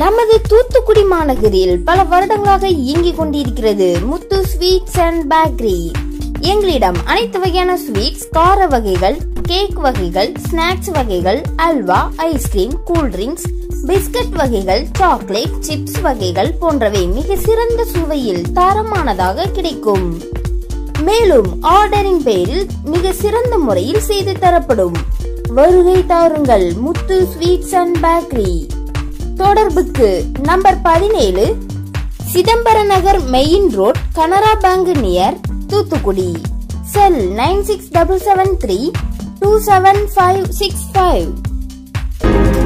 நமது தூத்துக்குடி மாநகரில் பல வருடங்களாக இயங்கிக் கொண்டிருக்கிறது முத்து ஸ்வீட்ஸ் அண்ட் பேக்கரி எங்களிடம் அனைத்து வகையான ஸ்வீட்ஸ் கார வகைகள் கேக் வகைகள் ஸ்நாக்ஸ் வகைகள் அல்வா ஐஸ்கிரீம் கூல்ட்ரிங்க்ஸ் பிஸ்கட் வகைகள் சாக்லேட் சிப்ஸ் வகைகள் போன்றவை மிக சிறந்த சுவையில் தரமானதாக கிடைக்கும் மேலும் ஆர்டரின் பெயரில் மிக சிறந்த முறையில் செய்து தரப்படும் வருகை தாருங்கள் முத்து ஸ்வீட்ஸ் அண்ட் பேக்கரி தொடர்புக்கு நம்பர் பதினேழு Chidambara Nagar main road Canara bank near Thoothukudi cell nine six double seven three two seven five six five